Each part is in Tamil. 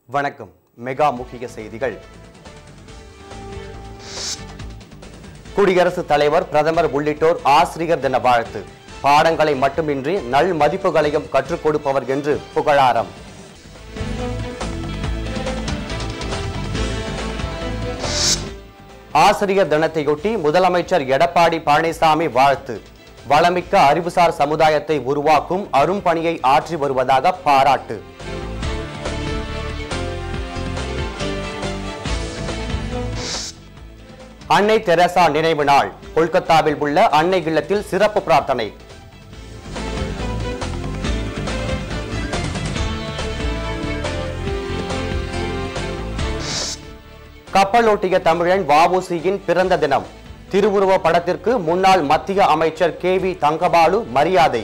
வணக்கம் மெகா முக்கிய செய்திகள் குடியரசுத் தலைவர் பிரதமர் உள்ளிட்டோர் ஆசிரியர் தின வாழ்த்து பாடங்களை மட்டுமின்றி நல் மதிப்புகளையும் கற்றுக் கொடுப்பவர் என்று புகழாரம் ஆசிரியர் தினத்தையொட்டி முதலமைச்சர் எடப்பாடி பழனிசாமி வாழ்த்து வளமிக்க அறிவுசார் சமுதாயத்தை உருவாக்கும் அரும்பணியை ஆற்றி வருவதாக பாராட்டு அன்னை தெரசா நினைவு நாள் கொல்கத்தாவில் உள்ள அன்னை இல்லத்தில் சிறப்பு பிரார்த்தனை கப்பலோட்டிய தமிழன் வஉசியின் பிறந்த தினம் திருவுருவ படத்திற்கு முன்னாள் மத்திய அமைச்சர் கே வி தங்கபாலு மரியாதை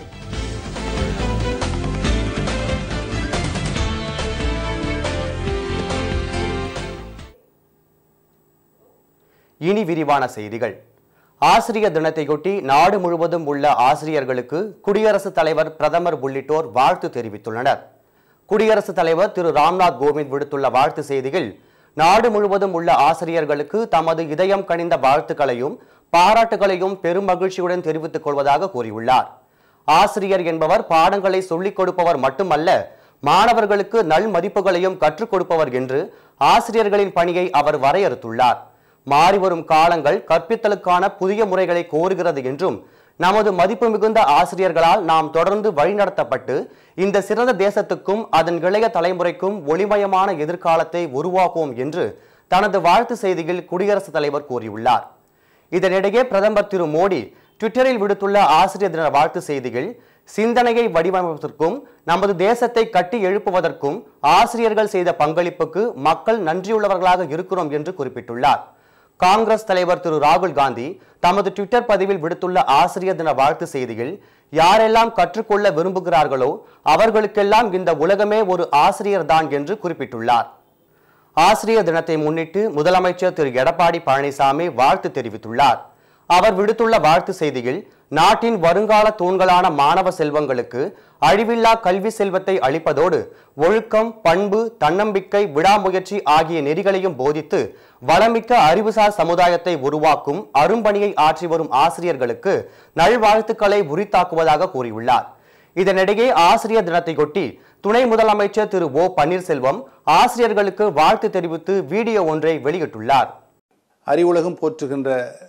இனி விரிவான செய்திகள் ஆசிரியர் தினத்தையொட்டி நாடு முழுவதும் உள்ள ஆசிரியர்களுக்கு குடியரசுத் தலைவர் பிரதமர் உள்ளிட்டோர் வாழ்த்து தெரிவித்துள்ளனர் குடியரசுத் தலைவர் திரு ராம்நாத் கோவிந்த் விடுத்துள்ள வாழ்த்து செய்தியில் நாடு முழுவதும் உள்ள ஆசிரியர்களுக்கு தமது இதயம் கனிந்த வாழ்த்துக்களையும் பாராட்டுகளையும் பெரும் மகிழ்ச்சியுடன் தெரிவித்துக் கொள்வதாக கூறியுள்ளார் ஆசிரியர் என்பவர் பாடங்களை சொல்லிக் கொடுப்பவர் மட்டுமல்ல மாணவர்களுக்கு நல் மதிப்புகளையும் கற்றுக் கொடுப்பவர் என்று ஆசிரியர்களின் பணியை அவர் வரையறுத்துள்ளார் மாறிவரும் காலங்கள் கற்பித்தலுக்கான புதிய முறைகளை கோருகிறது என்றும் நமது மதிப்பு மிகுந்த ஆசிரியர்களால் நாம் தொடர்ந்து வழிநடத்தப்பட்டு இந்த சிறந்த தேசத்துக்கும் அதன் இளைய தலைமுறைக்கும் ஒளிமயமான எதிர்காலத்தை உருவாக்குவோம் என்று தனது வாழ்த்து செய்தியில் குடியரசுத் தலைவர் கூறியுள்ளார் இதனிடையே பிரதமர் திரு மோடி ட்விட்டரில் விடுத்துள்ள ஆசிரியர் தின வாழ்த்து செய்தியில் சிந்தனையை வடிவமைப்பதற்கும் நமது தேசத்தை கட்டி எழுப்புவதற்கும் ஆசிரியர்கள் செய்த பங்களிப்புக்கு மக்கள் நன்றியுள்ளவர்களாக இருக்கிறோம் என்று குறிப்பிட்டுள்ளார் காங்கிரஸ் தலைவர் திரு ராகுல் காந்தி தமது ட்விட்டர் பதிவில் விடுத்துள்ள ஆசிரியர் தின வாழ்த்து செய்தியில் யாரெல்லாம் கற்றுக்கொள்ள விரும்புகிறார்களோ அவர்களுக்கெல்லாம் இந்த உலகமே ஒரு ஆசிரியர் தான் என்று குறிப்பிட்டுள்ளார் ஆசிரியர் தினத்தை முன்னிட்டு முதலமைச்சர் திரு எடப்பாடி பழனிசாமி வாழ்த்து தெரிவித்துள்ளார் அவர் விடுத்துள்ள வாழ்த்து செய்தியில் நாட்டின் வருங்கால தூண்களான மாணவ செல்வங்களுக்கு அழிவில்லா கல்வி செல்வத்தை அளிப்பதோடு ஒழுக்கம் பண்பு தன்னம்பிக்கை விடாமுயற்சி ஆகிய நெறிகளையும் போதித்து வளமிக்க அறிவுசார் சமுதாயத்தை உருவாக்கும் அரும்பணியை ஆற்றி வரும் ஆசிரியர்களுக்கு நல்வாழ்த்துக்களை உரித்தாக்குவதாக கூறியுள்ளார் இதனிடையே ஆசிரியர் தினத்தையொட்டி துணை முதலமைச்சர் திரு ஓ பன்னீர்செல்வம் ஆசிரியர்களுக்கு வாழ்த்து தெரிவித்து வீடியோ ஒன்றை வெளியிட்டுள்ளார் அறிவுலகம் போற்றுகின்ற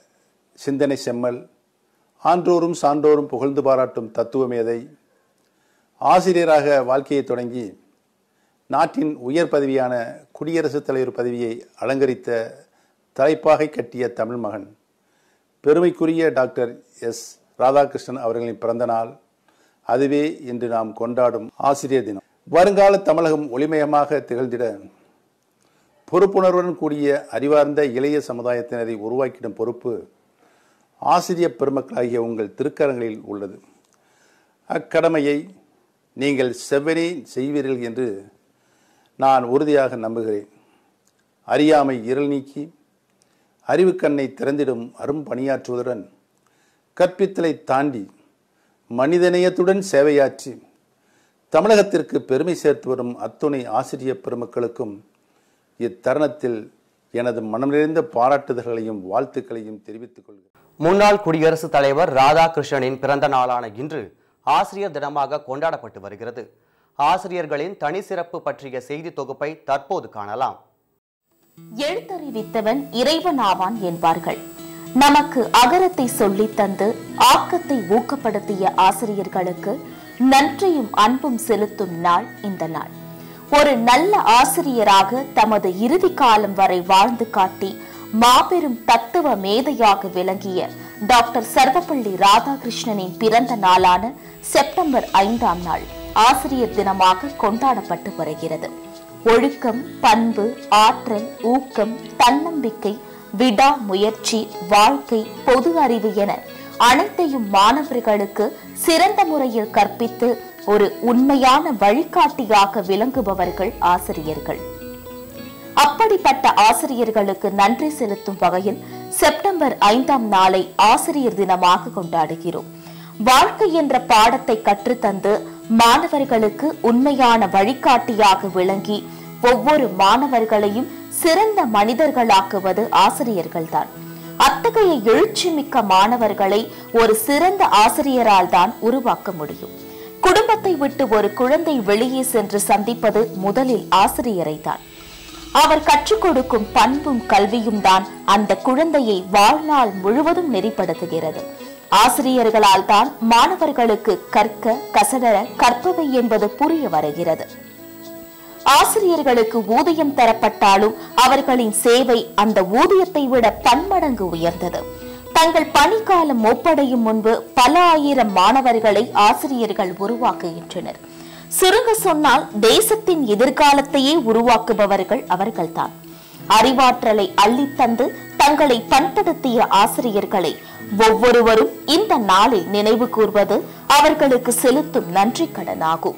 சிந்தனை செம்மல் ஆன்றோரும் சான்றோரும் புகழ்ந்து பாராட்டும் தத்துவமேதை ஆசிரியராக வாழ்க்கையை தொடங்கி நாட்டின் உயர் பதவியான குடியரசுத் தலைவர் பதவியை அலங்கரித்த தலைப்பாகை கட்டிய தமிழ் மகன் பெருமைக்குரிய டாக்டர் எஸ் ராதாகிருஷ்ணன் அவர்களின் பிறந்த நாள் அதுவே இன்று நாம் கொண்டாடும் ஆசிரியர் தினம் வருங்கால தமிழகம் ஒளிமயமாக திகழ்ந்திட பொறுப்புணர்வுடன் கூடிய அறிவார்ந்த இளைய சமுதாயத்தினரை உருவாக்கிடும் பொறுப்பு ஆசிரியர் பெருமக்களாகிய உங்கள் திருக்கரங்களில் உள்ளது அக்கடமையை நீங்கள் செவ்வனே செய்வீர்கள் என்று நான் உறுதியாக நம்புகிறேன் அறியாமை இருள் நீக்கி அறிவுக்கண்ணை திறந்திடும் அரும் பணியாற்றுவதுடன் கற்பித்தலை தாண்டி மனிதநேயத்துடன் சேவையாற்றி தமிழகத்திற்கு பெருமை சேர்த்து வரும் அத்துணை ஆசிரியர் பெருமக்களுக்கும் இத்தருணத்தில் எனது மனம் நிறைந்த பாராட்டுதல்களையும் வாழ்த்துக்களையும் தெரிவித்துக் கொள்கிறேன் முன்னாள் குடியரசுத் தலைவர் ராதாகிருஷ்ணனின் பிறந்த நாளான இன்று ஆசிரியர் தினமாக கொண்டாடப்பட்டு வருகிறது ஆசிரியர்களின் தனி சிறப்பு பற்றிய செய்தி தொகுப்பை தற்போது காணலாம் எழுத்தறிவித்தவன் இறைவன் ஆவான் என்பார்கள் நமக்கு அகரத்தை சொல்லித் தந்து ஆக்கத்தை ஊக்கப்படுத்திய ஆசிரியர்களுக்கு நன்றியும் அன்பும் செலுத்தும் நாள் இந்த நாள் ஒரு நல்ல ஆசிரியராக தமது இறுதி காலம் வரை வாழ்ந்து காட்டி மாபெரும் தத்துவ மேதையாக விளங்கிய டாக்டர் சர்வப்பள்ளி ராதாகிருஷ்ணனின் பிறந்த நாளான செப்டம்பர் ஐந்தாம் நாள் ஆசிரியர் தினமாக கொண்டாடப்பட்டு வருகிறது ஒழுக்கம் பண்பு ஆற்றல் ஊக்கம் தன்னம்பிக்கை விடாமுயற்சி வாழ்க்கை பொது அறிவு என அனைத்தையும் மாணவர்களுக்கு சிறந்த முறையில் கற்பித்து ஒரு உண்மையான வழிகாட்டியாக விளங்குபவர்கள் ஆசிரியர்கள் அப்படிப்பட்ட ஆசிரியர்களுக்கு நன்றி செலுத்தும் வகையில் செப்டம்பர் ஐந்தாம் நாளை ஆசிரியர் தினமாக கொண்டாடுகிறோம் வாழ்க்கை என்ற பாடத்தை கற்றுத்தந்து மாணவர்களுக்கு உண்மையான வழிகாட்டியாக விளங்கி ஒவ்வொரு மாணவர்களையும் சிறந்த மனிதர்களாக்குவது ஆசிரியர்கள்தான் அத்தகைய எழுச்சிமிக்க மாணவர்களை ஒரு சிறந்த ஆசிரியரால் தான் உருவாக்க முடியும் குடும்பத்தை விட்டு ஒரு குழந்தை வெளியே சென்று சந்திப்பது முதலில் ஆசிரியரை தான் அவர் கற்றுக் கொடுக்கும் பண்பும் கல்வியும் தான் அந்த குழந்தையை வாழ்நாள் முழுவதும் நெறிப்படுத்துகிறது ஆசிரியர்களால் தான் மாணவர்களுக்கு கற்க கசடர கற்பவை என்பது புரிய வருகிறது ஆசிரியர்களுக்கு ஊதியம் தரப்பட்டாலும் அவர்களின் சேவை அந்த ஊதியத்தை விட பன்மடங்கு உயர்ந்தது தங்கள் பணிக்காலம் ஒப்படையும் முன்பு பல ஆயிரம் மாணவர்களை ஆசிரியர்கள் உருவாக்குகின்றனர் சுருங்க சொன்னால் தேசத்தின் எதிர்காலத்தையே உருவாக்குபவர்கள் அவர்கள்தான் அறிவாற்றலை அள்ளித்தந்து தங்களை பண்படுத்திய ஆசிரியர்களை ஒவ்வொருவரும் இந்த நாளில் நினைவு கூர்வது அவர்களுக்கு செலுத்தும் நன்றி கடனாகும்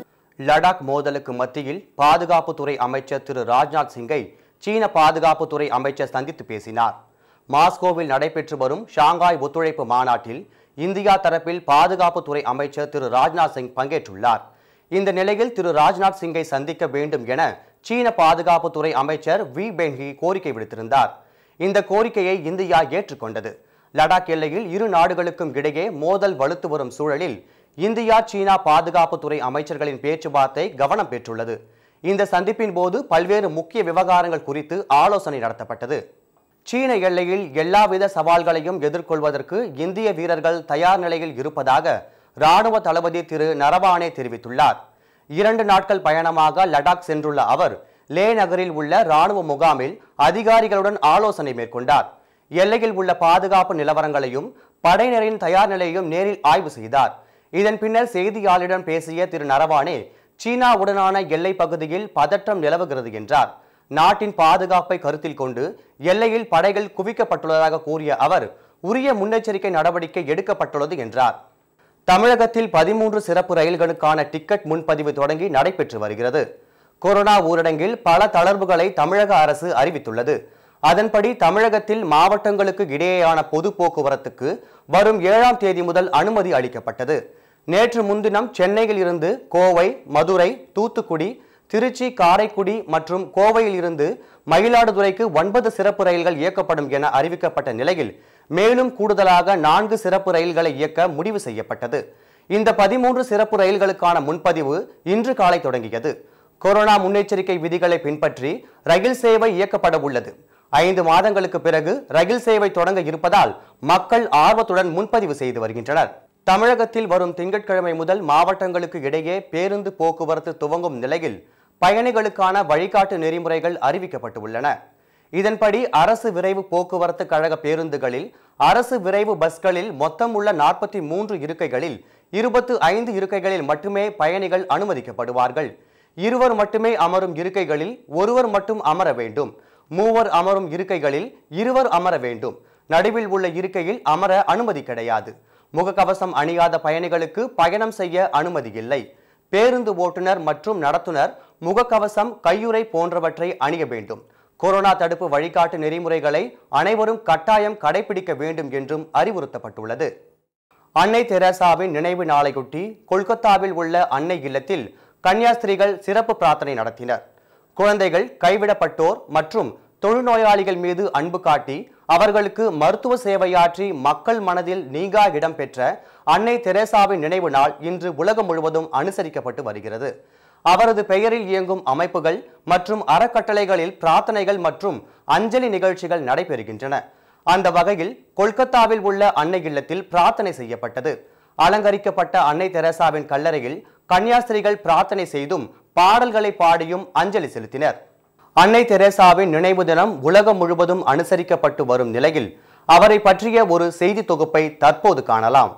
லடாக் மோதலுக்கு மத்தியில் பாதுகாப்புத்துறை அமைச்சர் திரு ராஜ்நாத் சிங்கை சீன பாதுகாப்புத்துறை அமைச்சர் சந்தித்து பேசினார் மாஸ்கோவில் நடைபெற்று வரும் ஷாங்காய் ஒத்துழைப்பு மாநாட்டில் இந்தியா தரப்பில் பாதுகாப்புத்துறை அமைச்சர் திரு ராஜ்நாத் சிங் பங்கேற்றுள்ளார் இந்த நிலையில் திரு ராஜ்நாத் சிங்கை சந்திக்க வேண்டும் என சீன பாதுகாப்புத்துறை அமைச்சர் வி பென்ஹி கோரிக்கை விடுத்திருந்தார் இந்த கோரிக்கையை இந்தியா ஏற்றுக்கொண்டது லடாக் எல்லையில் இரு நாடுகளுக்கும் இடையே மோதல் வலுத்து வரும் சூழலில் இந்தியா சீனா பாதுகாப்புத்துறை அமைச்சர்களின் பேச்சுவார்த்தை கவனம் பெற்றுள்ளது இந்த சந்திப்பின் போது பல்வேறு முக்கிய விவகாரங்கள் குறித்து ஆலோசனை நடத்தப்பட்டது சீன எல்லையில் எல்லாவித சவால்களையும் எதிர்கொள்வதற்கு இந்திய வீரர்கள் தயார் நிலையில் இருப்பதாக ராணுவ தளபதி திரு நரவானே தெரிவித்துள்ளார் இரண்டு நாட்கள் பயணமாக லடாக் சென்றுள்ள அவர் லே நகரில் உள்ள ராணுவ முகாமில் அதிகாரிகளுடன் ஆலோசனை மேற்கொண்டார் எல்லையில் உள்ள பாதுகாப்பு நிலவரங்களையும் படையினரின் தயார் நிலையையும் நேரில் ஆய்வு செய்தார் இதன் பின்னர் செய்தியாளரிடம் பேசிய திரு நரவானே சீனாவுடனான எல்லை பகுதியில் பதற்றம் நிலவுகிறது என்றார் நாட்டின் பாதுகாப்பை கருத்தில் கொண்டு எல்லையில் படைகள் குவிக்கப்பட்டுள்ளதாக கூறிய அவர் உரிய முன்னெச்சரிக்கை நடவடிக்கை எடுக்கப்பட்டுள்ளது என்றார் தமிழகத்தில் பதிமூன்று சிறப்பு ரயில்களுக்கான டிக்கெட் முன்பதிவு தொடங்கி நடைபெற்று வருகிறது கொரோனா ஊரடங்கில் பல தளர்வுகளை தமிழக அரசு அறிவித்துள்ளது அதன்படி தமிழகத்தில் மாவட்டங்களுக்கு இடையேயான பொது போக்குவரத்துக்கு வரும் ஏழாம் தேதி முதல் அனுமதி அளிக்கப்பட்டது நேற்று முன்தினம் சென்னையில் இருந்து கோவை மதுரை தூத்துக்குடி திருச்சி காரைக்குடி மற்றும் கோவையில் இருந்து மயிலாடுதுறைக்கு ஒன்பது சிறப்பு ரயில்கள் இயக்கப்படும் என அறிவிக்கப்பட்ட நிலையில் மேலும் கூடுதலாக நான்கு சிறப்பு ரயில்களை இயக்க முடிவு செய்யப்பட்டது இந்த பதிமூன்று சிறப்பு ரயில்களுக்கான முன்பதிவு இன்று காலை தொடங்கியது கொரோனா முன்னெச்சரிக்கை விதிகளை பின்பற்றி ரயில் சேவை இயக்கப்பட உள்ளது ஐந்து மாதங்களுக்கு பிறகு ரயில் சேவை தொடங்க இருப்பதால் மக்கள் ஆர்வத்துடன் முன்பதிவு செய்து வருகின்றனர் தமிழகத்தில் வரும் திங்கட்கிழமை முதல் மாவட்டங்களுக்கு இடையே பேருந்து போக்குவரத்து துவங்கும் நிலையில் பயணிகளுக்கான வழிகாட்டு நெறிமுறைகள் அறிவிக்கப்பட்டுள்ளன இதன்படி அரசு விரைவு போக்குவரத்து கழக பேருந்துகளில் அரசு விரைவு பஸ்களில் மொத்தம் உள்ள நாற்பத்தி மூன்று இருக்கைகளில் இருபத்து ஐந்து இருக்கைகளில் மட்டுமே பயணிகள் அனுமதிக்கப்படுவார்கள் இருவர் மட்டுமே அமரும் இருக்கைகளில் ஒருவர் மட்டும் அமர வேண்டும் மூவர் அமரும் இருக்கைகளில் இருவர் அமர வேண்டும் நடுவில் உள்ள இருக்கையில் அமர அனுமதி கிடையாது முகக்கவசம் அணியாத பயணிகளுக்கு பயணம் செய்ய அனுமதி இல்லை பேருந்து ஓட்டுநர் மற்றும் நடத்துனர் முகக்கவசம் கையுறை போன்றவற்றை அணிய வேண்டும் கொரோனா தடுப்பு வழிகாட்டு நெறிமுறைகளை அனைவரும் கட்டாயம் கடைபிடிக்க வேண்டும் என்றும் அறிவுறுத்தப்பட்டுள்ளது அன்னை தெரசாவின் நினைவு நாளையொட்டி கொல்கத்தாவில் உள்ள அன்னை இல்லத்தில் கன்னியாஸ்திரிகள் சிறப்பு பிரார்த்தனை நடத்தினர் குழந்தைகள் கைவிடப்பட்டோர் மற்றும் தொழுநோயாளிகள் மீது அன்பு காட்டி அவர்களுக்கு மருத்துவ சேவையாற்றி மக்கள் மனதில் நீங்கா இடம் பெற்ற அன்னை தெரேசாவின் நினைவு நாள் இன்று உலகம் முழுவதும் அனுசரிக்கப்பட்டு வருகிறது அவரது பெயரில் இயங்கும் அமைப்புகள் மற்றும் அறக்கட்டளைகளில் பிரார்த்தனைகள் மற்றும் அஞ்சலி நிகழ்ச்சிகள் நடைபெறுகின்றன அந்த வகையில் கொல்கத்தாவில் உள்ள அன்னை இல்லத்தில் பிரார்த்தனை செய்யப்பட்டது அலங்கரிக்கப்பட்ட அன்னை தெரசாவின் கல்லறையில் கன்னியாஸ்திரிகள் பிரார்த்தனை செய்தும் பாடல்களை பாடியும் அஞ்சலி செலுத்தினர் அன்னை தெரேசாவின் நினைவு தினம் உலகம் முழுவதும் அனுசரிக்கப்பட்டு வரும் நிலையில் அவரை பற்றிய ஒரு செய்தி தொகுப்பை தற்போது காணலாம்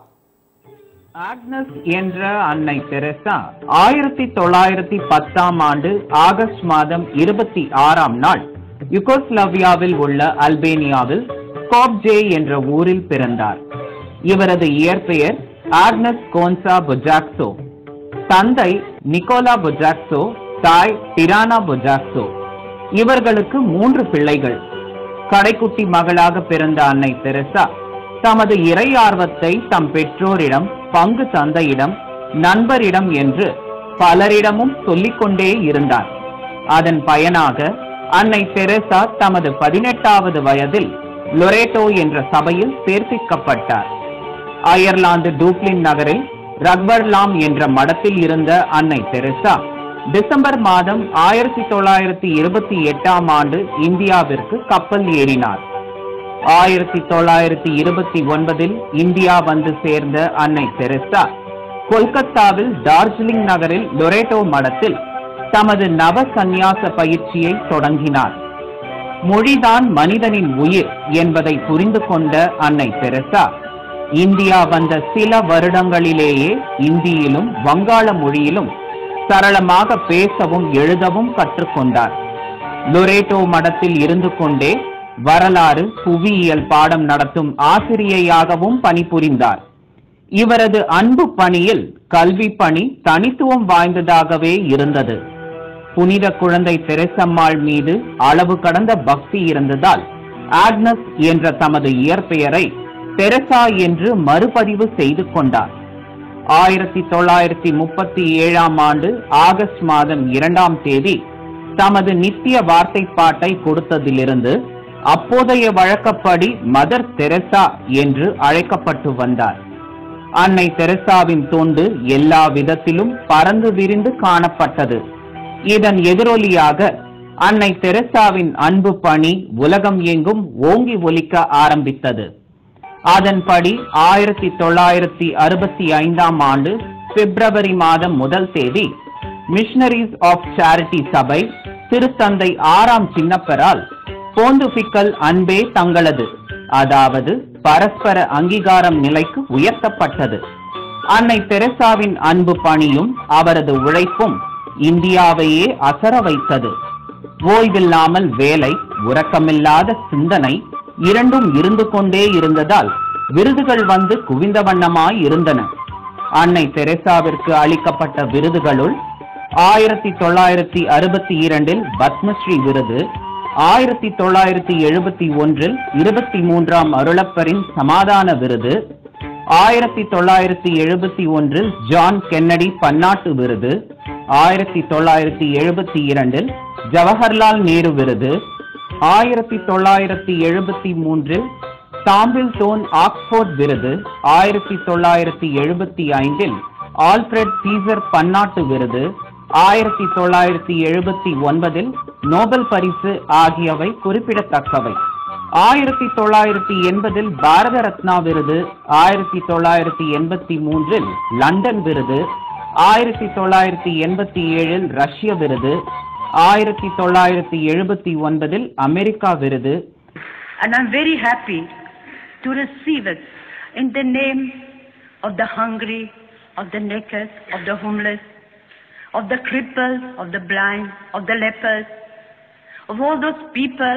ஆக்னஸ் என்ற அன்னை தெரசா ஆயிரத்தி தொள்ளாயிரத்தி பத்தாம் ஆண்டு ஆகஸ்ட் மாதம் இருபத்தி ஆறாம் நாள் யுகோஸ்லாவியாவில் உள்ள அல்பேனியாவில் ஸ்காப்ஜே என்ற ஊரில் பிறந்தார் இவரது இயற்பெயர் ஆக்னஸ் கோன்சா புஜாக்சோ தந்தை நிக்கோலா புஜாக்சோ தாய் டிரானா புஜாக்சோ இவர்களுக்கு மூன்று பிள்ளைகள் கடைக்குட்டி மகளாக பிறந்த அன்னை தெரசா தமது இறை ஆர்வத்தை தம் பெற்றோரிடம் பங்கு தந்தையிடம் நண்பரிடம் என்று பலரிடமும் சொல்லிக்கொண்டே இருந்தார் அதன் பயனாக அன்னை தெரேசா தமது பதினெட்டாவது வயதில் லொரேட்டோ என்ற சபையில் சேர்ப்பிக்கப்பட்டார் அயர்லாந்து டூப்ளின் நகரில் ரக்பர்லாம் என்ற மடத்தில் இருந்த அன்னை தெரேசா டிசம்பர் மாதம் ஆயிரத்தி தொள்ளாயிரத்தி இருபத்தி எட்டாம் ஆண்டு இந்தியாவிற்கு கப்பல் ஏறினார் ஆயிரத்தி தொள்ளாயிரத்தி இருபத்தி ஒன்பதில் இந்தியா வந்து சேர்ந்த அன்னை தெரேசா கொல்கத்தாவில் டார்ஜிலிங் நகரில் லொரேட்டோ மடத்தில் தமது நவ சந்நியாச பயிற்சியை தொடங்கினார் மொழிதான் மனிதனின் உயிர் என்பதை புரிந்து கொண்ட அன்னை தெரசா இந்தியா வந்த சில வருடங்களிலேயே இந்தியிலும் வங்காள மொழியிலும் சரளமாக பேசவும் எழுதவும் கற்றுக்கொண்டார் லொரேட்டோ மடத்தில் இருந்து கொண்டே வரலாறு புவியியல் பாடம் நடத்தும் ஆசிரியையாகவும் பணிபுரிந்தார் இவரது அன்பு பணியில் கல்வி பணி தனித்துவம் வாய்ந்ததாகவே இருந்தது புனித குழந்தை தெரசம்மாள் மீது அளவு கடந்த பக்தி இருந்ததால் ஆக்னஸ் என்ற தமது இயற்பெயரை தெரசா என்று மறுபதிவு செய்து கொண்டார் ஆயிரத்தி தொள்ளாயிரத்தி முப்பத்தி ஏழாம் ஆண்டு ஆகஸ்ட் மாதம் இரண்டாம் தேதி தமது நித்திய வார்த்தைப்பாட்டை கொடுத்ததிலிருந்து அப்போதைய வழக்கப்படி மதர் தெரசா என்று அழைக்கப்பட்டு வந்தார் அன்னை தெரசாவின் தொண்டு எல்லா விதத்திலும் பறந்து விரிந்து காணப்பட்டது இதன் எதிரொலியாக அன்னை தெரசாவின் அன்பு பணி உலகம் எங்கும் ஓங்கி ஒலிக்க ஆரம்பித்தது அதன்படி ஆயிரத்தி தொள்ளாயிரத்தி அறுபத்தி ஐந்தாம் ஆண்டு பிப்ரவரி மாதம் முதல் தேதி மிஷனரிஸ் ஆஃப் சேரிட்டி சபை திருத்தந்தை ஆறாம் சின்னப்பரால் போந்துபிக்கல் அன்பே தங்களது அதாவது பரஸ்பர அங்கீகாரம் நிலைக்கு உயர்த்தப்பட்டது அன்னை தெரசாவின் அன்பு பணியும் அவரது உழைப்பும் இந்தியாவையே அசர வைத்தது ஓய்வில்லாமல் வேலை உறக்கமில்லாத சிந்தனை இரண்டும் இருந்து கொண்டே இருந்ததால் விருதுகள் வந்து குவிந்த வண்ணமாய் இருந்தன அன்னை தெரசாவிற்கு அளிக்கப்பட்ட விருதுகளுள் ஆயிரத்தி தொள்ளாயிரத்தி அறுபத்தி இரண்டில் பத்மஸ்ரீ விருது ஆயிரத்தி தொள்ளாயிரத்தி எழுபத்தி ஒன்றில் இருபத்தி மூன்றாம் அருளப்பரின் சமாதான விருது ஆயிரத்தி தொள்ளாயிரத்தி எழுபத்தி ஒன்றில் ஜான் கென்னடி பன்னாட்டு விருது ஆயிரத்தி தொள்ளாயிரத்தி எழுபத்தி இரண்டில் ஜவஹர்லால் நேரு விருது ஆயிரத்தி தொள்ளாயிரத்தி எழுபத்தி மூன்றில் சாம்பிள்டோன் ஆக்ஸ்போர்ட் விருது ஆயிரத்தி தொள்ளாயிரத்தி எழுபத்தி ஐந்தில் ஆல்ஃபிரட் சீசர் பன்னாட்டு விருது ஆயிரத்தி தொள்ளாயிரத்தி எழுபத்தி ஒன்பதில் நோபல் பரிசு ஆகியவை குறிப்பிடத்தக்கவை ஆயிரத்தி தொள்ளாயிரத்தி எண்பதில் பாரத ரத்னா விருது ஆயிரத்தி தொள்ளாயிரத்தி எண்பத்தி மூன்றில் லண்டன் விருது ஆயிரத்தி தொள்ளாயிரத்தி எண்பத்தி ஏழில் ரஷ்ய விருது ஆயிரத்தி தொள்ளாயிரத்தி எழுபத்தி ஒன்பதில் அமெரிக்கா விருது And I'm very happy to receive it in the name of the hungry, of the naked, of the homeless, of the crippled, of the blind, of the lepers, of all those people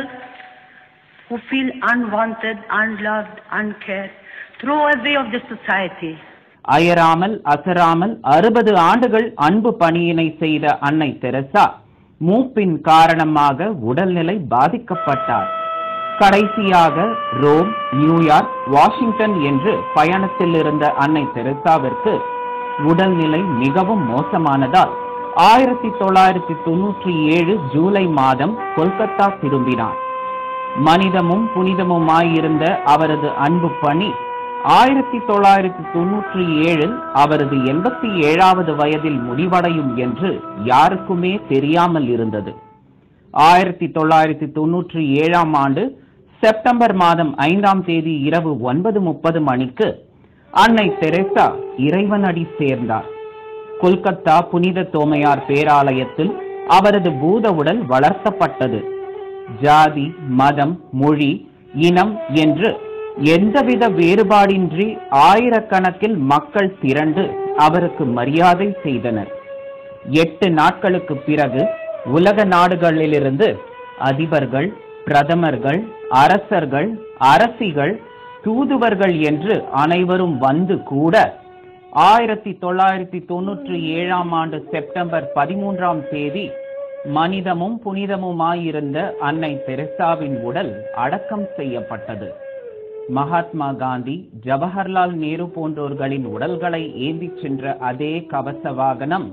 who feel unwanted, unloved, uncared, throw away of the society. அயராமல் அசராமல் அறுபது ஆண்டுகள் அன்பு பணியினை செய்த அன்னை தெரசா மூப்பின் காரணமாக உடல்நிலை பாதிக்கப்பட்டார் கடைசியாக ரோம் நியூயார்க் வாஷிங்டன் என்று பயணத்தில் இருந்த அன்னை தெரசாவிற்கு உடல்நிலை மிகவும் மோசமானதால் ஆயிரத்தி தொள்ளாயிரத்தி தொன்னூற்றி ஏழு ஜூலை மாதம் கொல்கத்தா திரும்பினார் மனிதமும் புனிதமுமாயிருந்த அவரது அன்பு பணி ஆயிரத்தி தொள்ளாயிரத்தி தொன்னூற்றி ஏழில் அவரது எண்பத்தி ஏழாவது வயதில் முடிவடையும் என்று யாருக்குமே தெரியாமல் இருந்தது ஆயிரத்தி தொள்ளாயிரத்தி தொன்னூற்றி ஏழாம் ஆண்டு செப்டம்பர் மாதம் ஐந்தாம் தேதி இரவு ஒன்பது முப்பது மணிக்கு அன்னை தெரேசா இறைவனடி சேர்ந்தார் கொல்கத்தா புனித தோமையார் பேராலயத்தில் அவரது பூத உடல் வளர்த்தப்பட்டது ஜாதி மதம் மொழி இனம் என்று எந்தவித வேறுபாடின்றி ஆயிரக்கணக்கில் மக்கள் திரண்டு அவருக்கு மரியாதை செய்தனர் எட்டு நாட்களுக்கு பிறகு உலக நாடுகளிலிருந்து அதிபர்கள் பிரதமர்கள் அரசர்கள் அரசிகள் தூதுவர்கள் என்று அனைவரும் வந்து கூட ஆயிரத்தி தொள்ளாயிரத்தி தொன்னூற்றி ஏழாம் ஆண்டு செப்டம்பர் பதிமூன்றாம் தேதி மனிதமும் புனிதமுமாயிருந்த அன்னை தெரசாவின் உடல் அடக்கம் செய்யப்பட்டது மகாத்மா காந்தி ஜவஹர்லால் நேரு போன்றோர்களின் உடல்களை ஏந்திச் சென்ற அதே கவச வாகனம்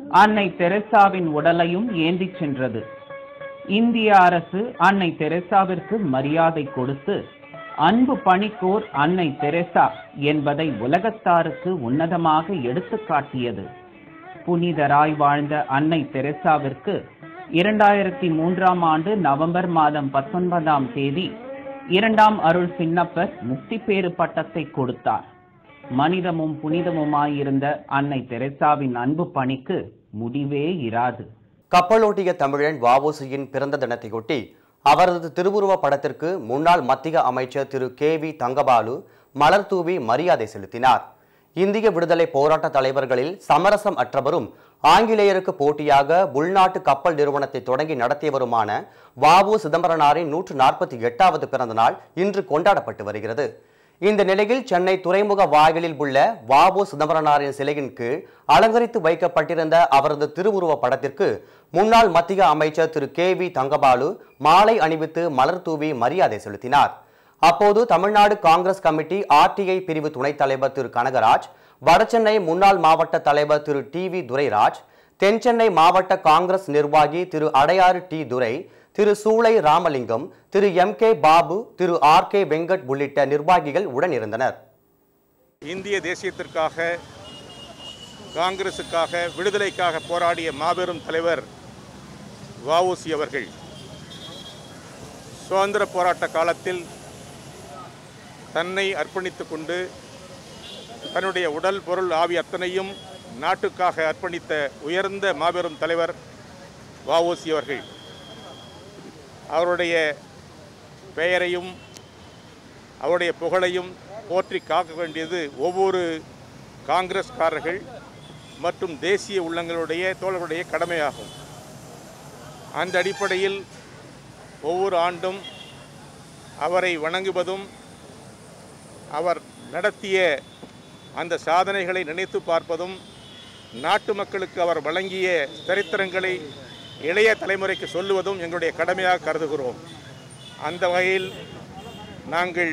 அன்னை தெரசாவின் உடலையும் ஏந்திச் சென்றது இந்திய அரசு அன்னை தெரசாவிற்கு மரியாதை கொடுத்து அன்பு பணிக்கோர் அன்னை தெரசா என்பதை உலகத்தாருக்கு உன்னதமாக எடுத்துக் காட்டியது புனிதராய் வாழ்ந்த அன்னை தெரசாவிற்கு இரண்டாயிரத்தி மூன்றாம் ஆண்டு நவம்பர் மாதம் பத்தொன்பதாம் தேதி இரண்டாம் அருள் சின்னப்பர் முக்திப்பேறு பட்டத்தை கொடுத்தார் மனிதமும் புனிதமுமாயிருந்த அன்னை தெரசாவின் அன்பு பணிக்கு முடிவே இராது கப்பலோட்டிய தமிழன் வஉசியின் பிறந்த தினத்தையொட்டி அவரது திருவுருவ படத்திற்கு முன்னாள் மத்திய அமைச்சர் திரு கே வி தங்கபாலு மலர் தூவி மரியாதை செலுத்தினார் இந்திய விடுதலை போராட்ட தலைவர்களில் சமரசம் அற்றவரும் ஆங்கிலேயருக்கு போட்டியாக உள்நாட்டு கப்பல் நிறுவனத்தை தொடங்கி நடத்தியவருமான வஉ சிதம்பரனாரின் நூற்று நாற்பத்தி எட்டாவது பிறந்த நாள் இன்று கொண்டாடப்பட்டு வருகிறது இந்த நிலையில் சென்னை துறைமுக வாயிலில் உள்ள வாபு சிதம்பரனாரின் சிலையின் கீழ் அலங்கரித்து வைக்கப்பட்டிருந்த அவரது திருவுருவ படத்திற்கு முன்னாள் மத்திய அமைச்சர் திரு கே வி தங்கபாலு மாலை அணிவித்து மலர் தூவி மரியாதை செலுத்தினார் அப்போது தமிழ்நாடு காங்கிரஸ் கமிட்டி ஆர்டிஐ பிரிவு துணைத் தலைவர் திரு கனகராஜ் வடசென்னை முன்னாள் மாவட்ட தலைவர் திரு டி வி துரைராஜ் தென்சென்னை மாவட்ட காங்கிரஸ் நிர்வாகி திரு அடையாறு டி துரை திரு சூளை ராமலிங்கம் திரு எம் கே பாபு திரு ஆர் கே வெங்கட் உள்ளிட்ட நிர்வாகிகள் உடனிருந்தனர் இந்திய தேசியத்திற்காக காங்கிரசுக்காக விடுதலைக்காக போராடிய மாபெரும் தலைவர் வஉசி அவர்கள் சுதந்திர போராட்ட காலத்தில் தன்னை அர்ப்பணித்துக் கொண்டு தன்னுடைய உடல் பொருள் ஆவி அத்தனையும் நாட்டுக்காக அர்ப்பணித்த உயர்ந்த மாபெரும் தலைவர் வஉசி அவர்கள் அவருடைய பெயரையும் அவருடைய புகழையும் போற்றி காக்க வேண்டியது ஒவ்வொரு காங்கிரஸ்காரர்கள் மற்றும் தேசிய உள்ளங்களுடைய தோழர்களுடைய கடமையாகும் அந்த அடிப்படையில் ஒவ்வொரு ஆண்டும் அவரை வணங்குவதும் அவர் நடத்திய அந்த சாதனைகளை நினைத்து பார்ப்பதும் நாட்டு மக்களுக்கு அவர் வழங்கிய சரித்திரங்களை இளைய தலைமுறைக்கு சொல்லுவதும் எங்களுடைய கடமையாக கருதுகிறோம் அந்த வகையில் நாங்கள்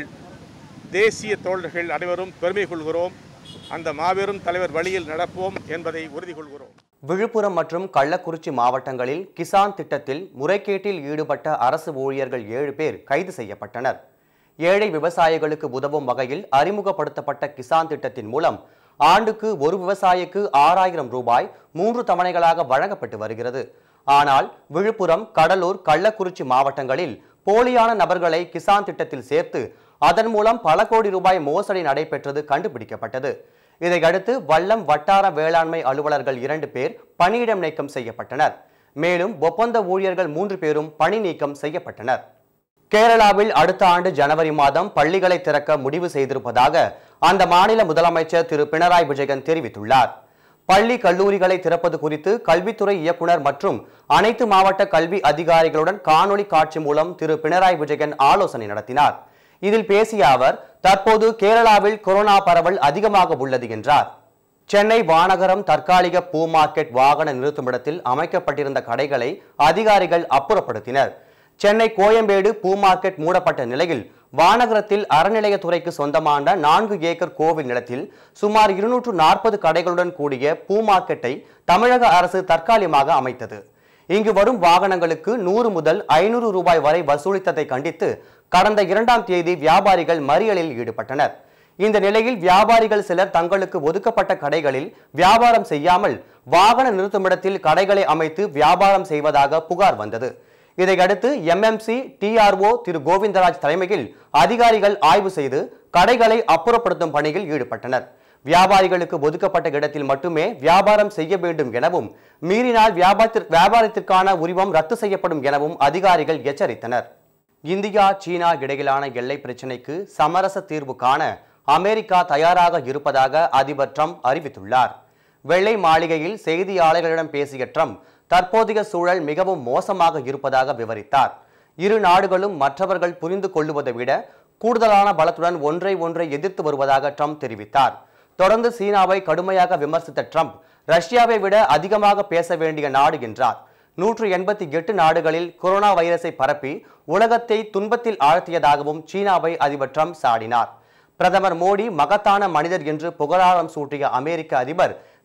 தேசிய தோழர்கள் அனைவரும் பெருமை கொள்கிறோம் அந்த மாபெரும் தலைவர் வழியில் நடப்போம் என்பதை உறுதி கொள்கிறோம் விழுப்புரம் மற்றும் கள்ளக்குறிச்சி மாவட்டங்களில் கிசான் திட்டத்தில் முறைகேட்டில் ஈடுபட்ட அரசு ஊழியர்கள் ஏழு பேர் கைது செய்யப்பட்டனர் ஏழை விவசாயிகளுக்கு உதவும் வகையில் அறிமுகப்படுத்தப்பட்ட கிசான் திட்டத்தின் மூலம் ஆண்டுக்கு ஒரு விவசாயிக்கு ஆறாயிரம் ரூபாய் மூன்று தவணைகளாக வழங்கப்பட்டு வருகிறது ஆனால் விழுப்புரம் கடலூர் கள்ளக்குறிச்சி மாவட்டங்களில் போலியான நபர்களை கிசான் திட்டத்தில் சேர்த்து அதன் மூலம் பல கோடி ரூபாய் மோசடி நடைபெற்றது கண்டுபிடிக்கப்பட்டது இதையடுத்து வல்லம் வட்டார வேளாண்மை அலுவலர்கள் இரண்டு பேர் பணியிடம் நீக்கம் செய்யப்பட்டனர் மேலும் ஒப்பந்த ஊழியர்கள் மூன்று பேரும் பணி நீக்கம் செய்யப்பட்டனர் கேரளாவில் அடுத்த ஆண்டு ஜனவரி மாதம் பள்ளிகளை திறக்க முடிவு செய்திருப்பதாக அந்த மாநில முதலமைச்சர் திரு பினராயி விஜயன் தெரிவித்துள்ளார் பள்ளி கல்லூரிகளை திறப்பது குறித்து கல்வித்துறை இயக்குனர் மற்றும் அனைத்து மாவட்ட கல்வி அதிகாரிகளுடன் காணொளி காட்சி மூலம் திரு பினராயி விஜயன் ஆலோசனை நடத்தினார் இதில் பேசிய அவர் தற்போது கேரளாவில் கொரோனா பரவல் அதிகமாக உள்ளது என்றார் சென்னை வானகரம் தற்காலிக பூ மார்க்கெட் வாகன நிறுத்துமிடத்தில் அமைக்கப்பட்டிருந்த கடைகளை அதிகாரிகள் அப்புறப்படுத்தினர் சென்னை கோயம்பேடு பூ மார்க்கெட் மூடப்பட்ட நிலையில் வானகரத்தில் அறநிலையத்துறைக்கு சொந்தமான நான்கு ஏக்கர் கோவில் நிலத்தில் சுமார் இருநூற்று நாற்பது கடைகளுடன் கூடிய பூ மார்க்கெட்டை தமிழக அரசு தற்காலிகமாக அமைத்தது இங்கு வரும் வாகனங்களுக்கு நூறு முதல் ஐநூறு ரூபாய் வரை வசூலித்ததை கண்டித்து கடந்த இரண்டாம் தேதி வியாபாரிகள் மறியலில் ஈடுபட்டனர் இந்த நிலையில் வியாபாரிகள் சிலர் தங்களுக்கு ஒதுக்கப்பட்ட கடைகளில் வியாபாரம் செய்யாமல் வாகன நிறுத்துமிடத்தில் கடைகளை அமைத்து வியாபாரம் செய்வதாக புகார் வந்தது இதையடுத்து எம்எம்சி டிஆர்ஓ திரு கோவிந்தராஜ் தலைமையில் அதிகாரிகள் ஆய்வு செய்து கடைகளை அப்புறப்படுத்தும் பணியில் ஈடுபட்டனர் வியாபாரிகளுக்கு ஒதுக்கப்பட்ட இடத்தில் மட்டுமே வியாபாரம் செய்ய வேண்டும் எனவும் மீறினால் வியாபாரத்திற்- வியாபாரத்திற்கான உரிமம் ரத்து செய்யப்படும் எனவும் அதிகாரிகள் எச்சரித்தனர் இந்தியா சீனா இடையிலான எல்லை பிரச்சினைக்கு சமரச தீர்வு காண அமெரிக்கா தயாராக இருப்பதாக அதிபர் ட்ரம்ப் அறிவித்துள்ளார் வெள்ளை மாளிகையில் செய்தியாளர்களிடம் பேசிய ட்ரம்ப் தற்போதைய சூழல் மிகவும் மோசமாக இருப்பதாக விவரித்தார் இரு நாடுகளும் மற்றவர்கள் புரிந்து கொள்ளுவதை விட கூடுதலான பலத்துடன் ஒன்றை ஒன்றை எதிர்த்து வருவதாக ட்ரம்ப் தெரிவித்தார் தொடர்ந்து சீனாவை கடுமையாக விமர்சித்த ட்ரம்ப் ரஷ்யாவை விட அதிகமாக பேச வேண்டிய நாடு என்றார் நூற்று எண்பத்தி எட்டு நாடுகளில் கொரோனா வைரஸை பரப்பி உலகத்தை துன்பத்தில் ஆழ்த்தியதாகவும் சீனாவை அதிபர் ட்ரம்ப் சாடினார் பிரதமர் மோடி மகத்தான மனிதர் என்று புகழாரம் சூட்டிய அமெரிக்க அதிபர்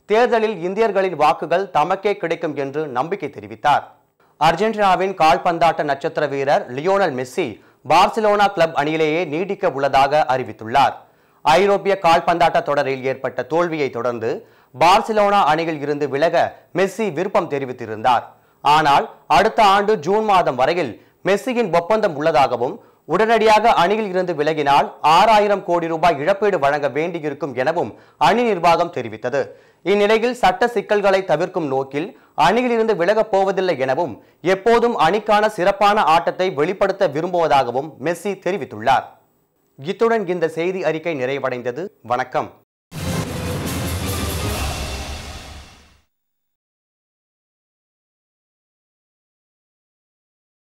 தேர்தலில் இந்தியர்களின் வாக்குகள் தமக்கே கிடைக்கும் என்று நம்பிக்கை தெரிவித்தார் அர்ஜென்டினாவின் கால்பந்தாட்ட நட்சத்திர வீரர் லியோனல் மெஸ்ஸி பார்சிலோனா கிளப் அணியிலேயே நீடிக்க உள்ளதாக அறிவித்துள்ளார் ஐரோப்பிய கால்பந்தாட்ட தொடரில் ஏற்பட்ட தோல்வியை தொடர்ந்து பார்சிலோனா அணியில் இருந்து விலக மெஸ்ஸி விருப்பம் தெரிவித்திருந்தார் ஆனால் அடுத்த ஆண்டு ஜூன் மாதம் வரையில் மெஸ்ஸியின் ஒப்பந்தம் உள்ளதாகவும் உடனடியாக அணியில் இருந்து விலகினால் ஆறாயிரம் கோடி ரூபாய் இழப்பீடு வழங்க வேண்டியிருக்கும் எனவும் அணி நிர்வாகம் தெரிவித்தது இந்நிலையில் சட்ட சிக்கல்களை தவிர்க்கும் நோக்கில் அணியிலிருந்து விலகப் போவதில்லை எனவும் எப்போதும் அணிக்கான சிறப்பான ஆட்டத்தை வெளிப்படுத்த விரும்புவதாகவும் மெஸ்ஸி தெரிவித்துள்ளார் இத்துடன் இந்த செய்தி அறிக்கை நிறைவடைந்தது வணக்கம்